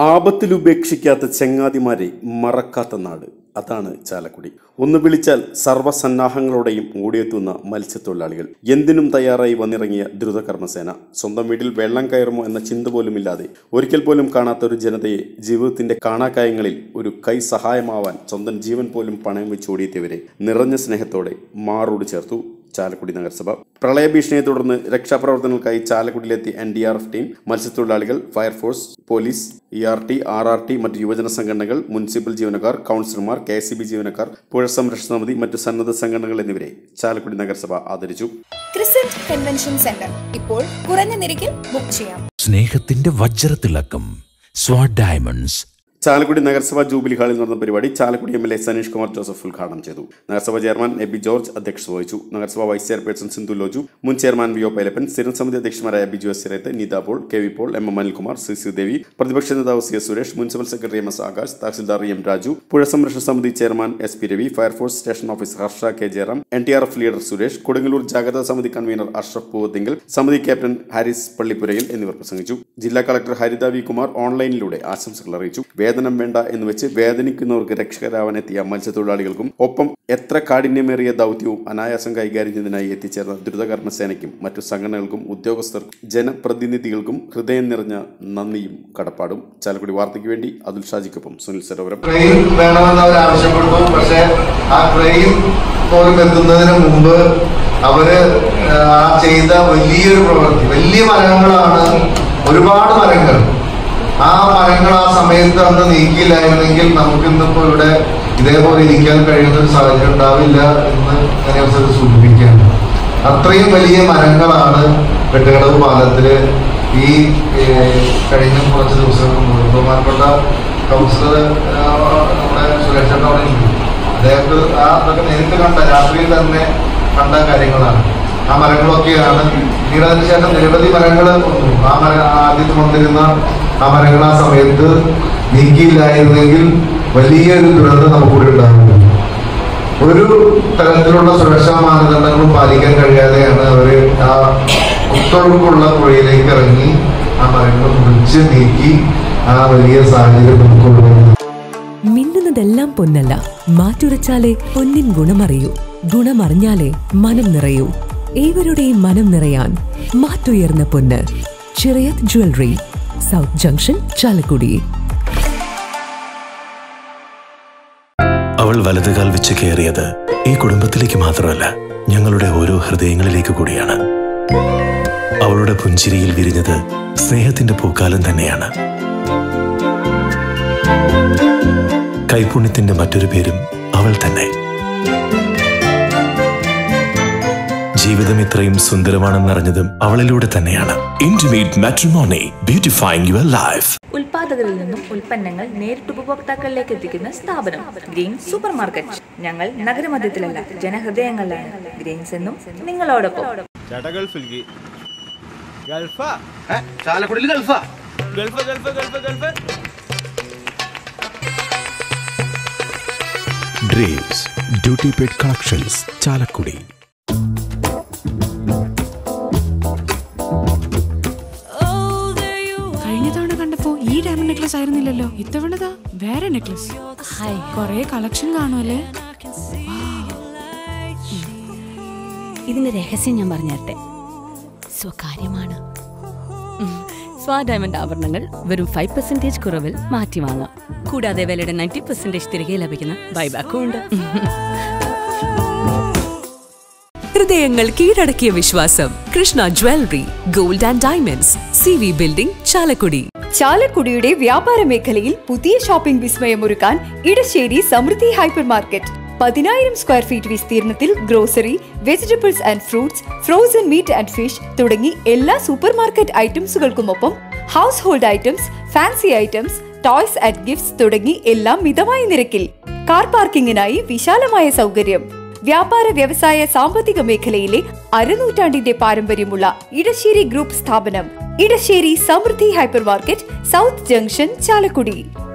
ആപത്തിലുപേക്ഷിക്കാത്ത ചെങ്ങാതിമാരെ മറക്കാത്ത നാട് അതാണ് ചാലക്കുടി ഒന്ന് വിളിച്ചാൽ സർവ്വസന്നാഹങ്ങളോടെയും ഓടിയെത്തുന്ന മത്സ്യത്തൊഴിലാളികൾ എന്തിനും തയ്യാറായി വന്നിറങ്ങിയ ദ്രുതകർമ്മസേന സ്വന്തം വീട്ടിൽ വെള്ളം കയറുമോ എന്ന ചിന്ത പോലുമില്ലാതെ ഒരിക്കൽ പോലും കാണാത്ത ഒരു ജനതയെ ജീവിതത്തിന്റെ കാണാക്കായങ്ങളിൽ ഒരു കൈ സഹായമാവാൻ സ്വന്തം ജീവൻ പോലും പണയം വെച്ച് ഓടിയെത്തിയവരെ നിറഞ്ഞ സ്നേഹത്തോടെ മാറോട് ചേർത്തു ചാലക്കുടി നഗരസഭ പ്രളയഭീഷണിയെ തുടർന്ന് രക്ഷാപ്രവർത്തനങ്ങൾക്കായി ചാലക്കുടിയിലെത്തിയ N D R F team മത്സ്യത്തൊഴിലാളികൾ fire force police E R T R R T മറ്റ് യുവജന സംഘടനകൾ മുനിസിപ്പൽ ജീവനക്കാർ കൗൺസിലർമാർ കെ സി ബി ജീവനക്കാർ പുഴ സംരക്ഷണ സമിതി മറ്റു സന്നദ്ധ സംഘടനകൾ എന്നിവരെ ചാലക്കുടി നഗരസഭ ആദരിച്ചു ക്രിസന്റ് കൺവെൻഷൻ സെന്റർ ഇപ്പോൾ കുറഞ്ഞ നിരക്കിൽ ബുക്ക് ചെയ്യാം സ്നേഹത്തിന്റെ വജ്രത്തിളക്കം സ്വാഡ് ഡയമണ്ട്സ് ചാലക്കുടി നഗരസഭ ജൂബിലി ഹാളിൽ നടന്ന പരിപാടി Chalakudy M L A Saneesh Kumar Joseph ഉദ്ഘാടനം ചെയ്തു നഗരസഭ ചെയർമാൻ എ ബി ജോർജ് അധ്യക്ഷത വഹിച്ചു നഗരസഭ വൈസ് ചെയർപേഴ്സൺ സിന്ധു ലോജു മുൻ ചെയർമാൻ വി ഒ പൈലപ്പൻ സ്ഥിരം സമിതി അധ്യക്ഷന്മാരായ Biju S Sireth Neetha Paul K V Paul M M Anilkumar C C Devi പ്രതിപക്ഷ നേതാവ് C S Suresh municipal secretary M S Akash tahsildar M Raju പുഴ സംരക്ഷണ സമിതി chairman S P Ravi fire force station officer Harsha K Jayaram N T R F leader Suresh Kodungallur ജാഗ്രതാ സമിതി കൺവീനർ അഷ്റഫ് പൂവത്തിങ്കൽ സമിതി ക്യാപ്റ്റൻ ഹാരിസ് പള്ളിപ്പുരയിൽ എന്നിവർ പ്രസംഗിച്ചു ജില്ലാ കളക്ടർ ഹരിത വി കുമാർ ഓൺലൈനിലൂടെ ആശംസകൾ അറിയിച്ചു വേതനം വേണ്ട എന്ന് വെച്ച് വേദനിക്കുന്നവർക്ക് രക്ഷകരാവാൻ എത്തിയ മത്സ്യത്തൊഴിലാളികൾക്കും ഒപ്പം എത്ര കാഠിന്യമേറിയ ദൗത്യവും അനായാസം കൈകാര്യം ചെയ്യുന്നതിനായി എത്തിച്ചേർന്ന ദ്രുതകർമ്മസേനയ്ക്കും മറ്റു സംഘടനകൾക്കും ഉദ്യോഗസ്ഥർക്കും ജനപ്രതിനിധികൾക്കും ഹൃദയം നിറഞ്ഞ നന്ദിയും കടപ്പാടും ചാലക്കുടി വാർത്തയ്ക്ക് വേണ്ടി അതുൽ ഷാജിക്കൊപ്പം സുനിൽ സരോവരം ട്രെയിൻ വേണമെന്ന് അവർ ആവശ്യപ്പെട്ടു പക്ഷെ ആ ട്രെയിൻ പോലും എത്തുന്നതിന് മുമ്പ് അവര് ആ ചെയ്ത വലിയൊരു പ്രവൃത്തി വലിയ മരങ്ങളാണ് ഒരുപാട് മരങ്ങൾ ആ മരങ്ങൾ ആ സമയത്ത് അന്ന് നീക്കിയില്ലായിരുന്നെങ്കിൽ നമുക്ക് ഇന്നിപ്പോ ഇവിടെ ഇതേപോലെ ഇരിക്കാൻ കഴിയുന്ന ഒരു സാഹചര്യം ഉണ്ടാവില്ല എന്ന് ഞാൻ ഈ അവസരത്തിൽ സൂചിപ്പിക്കുകയാണ് അത്രയും വലിയ മരങ്ങളാണ് വെട്ടുകടവ് പാലത്തില് ഈ ഏഹ്, കഴിഞ്ഞ കുറച്ച് ദിവസങ്ങൾക്ക് മുമ്പ് ബഹുമാനപ്പെട്ട കൗൺസിലർ നമ്മുടെ സുരേഷേട്ടൻ അവിടെ ഇരിക്കും അദ്ദേഹത്തെ ആ അതൊക്കെ നേരിട്ട് കണ്ട രാത്രിയിൽ തന്നെ കണ്ട കാര്യങ്ങളാണ് ആ മരങ്ങളൊക്കെയാണ് പിന്നീട് അതിനുശേഷം നിരവധി മരങ്ങൾ വന്നു ആ മര ആദ്യത്തെ വന്നിരുന്ന ആ മരങ്ങൾ ആ സമയത്ത് നീക്കിയില്ലായിരുന്നെങ്കിൽ വലിയൊരു ദുരന്തം നമുക്കൂടെ ഉണ്ടാകുന്നു ഒരു തരത്തിലുള്ള സുരക്ഷാ മാനദണ്ഡങ്ങളും പാലിക്കാൻ കഴിയാതെയാണ് അവര് ആ ഒത്തൊഴുക്കുള്ള പുഴയിലേക്ക് ഇറങ്ങി ആ മരങ്ങൾ മുറിച്ച് നീക്കി ആ വലിയ സാഹചര്യം നമുക്കുള്ളത് മിന്നുന്നതെല്ലാം പൊന്നല്ല മാറ്റുരച്ചാലേ പൊന്നിൻ ഗുണമറിയൂ ഗുണമറിഞ്ഞാലേ മനം നിറയൂ ഏവരുടെയും മനം നിറയാൻ മാറ്റുയർന്ന പൊന്ന് Chirayath jewellery south junction Chalakudy അവൾ വലതുകാൽ വെച്ച് കയറിയത് ഈ കുടുംബത്തിലേക്ക് മാത്രമല്ല ഞങ്ങളുടെ ഓരോ ഹൃദയങ്ങളിലേക്ക് കൂടിയാണ് അവളുടെ പുഞ്ചിരിയിൽ വിരിഞ്ഞത് സ്നേഹത്തിന്റെ പൂക്കാലം തന്നെയാണ് കൈപുണ്യത്തിന്റെ മറ്റൊരു പേരും അവൾ തന്നെ ജീവിതം ഇത്രയും സുന്ദരമാണെന്നറിഞ്ഞതും അവളിലൂടെ തന്നെയാണ് intimate matrimony beautifying your life ഉൽപാദകരിൽ നിന്നും ഉൽപ്പന്നങ്ങൾ നേരിട്ട് ഉപഭോക്താക്കളിലേക്ക് എത്തിക്കുന്ന സ്ഥാപനം ഗ്രീൻ സൂപ്പർ മാർക്കറ്റ് ഞങ്ങൾ നഗരമധ്യത്തിലല്ല ജനഹൃദയങ്ങളിലാണ് ഗ്രീൻസ് എന്നും നിങ്ങളോടൊപ്പം ചേട്ടാ ഗൾഫിലേക്ക് ഗൾഫാ ചാലക്കുടിയിൽ ഗൾഫാ Gulf Gulf Gulf Gulf dreams duty paid collections Chalakudy കഴിഞ്ഞ തവണ കണ്ടപ്പോ ഈ ഡയമണ്ട് നെക്ലസ് ആയിരുന്നില്ലല്ലോ ഇത്തവണതാ വേറെ നെക്ലസ് കൊറേ കളക്ഷൻ കാണുമല്ലേ ഇതിന്റെ രഹസ്യം ഞാൻ പറഞ്ഞുതരട്ടെ സ്വകാര്യമാണ് സ്വാ ഡയമണ്ട് ആഭരണങ്ങൾ വെറും ഫൈവ് പെർസെന്റേജ് കുറവിൽ മാറ്റി വാങ്ങാം കൂടാതെ വിലയുടെ നയൻറ്റി പെർസെന്റേജ് തിരികെ ലഭിക്കുന്ന ബൈബാക്കും ഉണ്ട് ഹൃദയങ്ങൾ കീഴടക്കിയ വിശ്വാസം Krishna jewellery gold and diamonds C V building Chalakudy ചാലക്കുടിയുടെ വ്യാപാര മേഖലയിൽ പുതിയ ഷോപ്പിംഗ് വിസ്മയമൊരുക്കാൻ ഇടശ്ശേരി സമൃദ്ധി ഹൈപ്പർ മാർക്കറ്റ് പതിനായിരം സ്ക്വയർ ഫീറ്റ് വിസ്തീർണത്തിൽ grocery vegetables and fruits frozen meat and fish തുടങ്ങി എല്ലാ സൂപ്പർ മാർക്കറ്റ് ഐറ്റംസുകൾക്കുമൊപ്പം household items fancy items toys and gifts തുടങ്ങി എല്ലാം മിതമായ നിരക്കിൽ കാർ പാർക്കിങ്ങിനായി വിശാലമായ സൗകര്യം വ്യാപാര വ്യവസായ സാമ്പത്തിക മേഖലയിലെ അരനൂറ്റാണ്ടിന്റെ പാരമ്പര്യമുള്ള ഇടശ്ശേരി ഗ്രൂപ്പ് സ്ഥാപനം Edasseri Samriddhi hypermarket south junction Chalakudy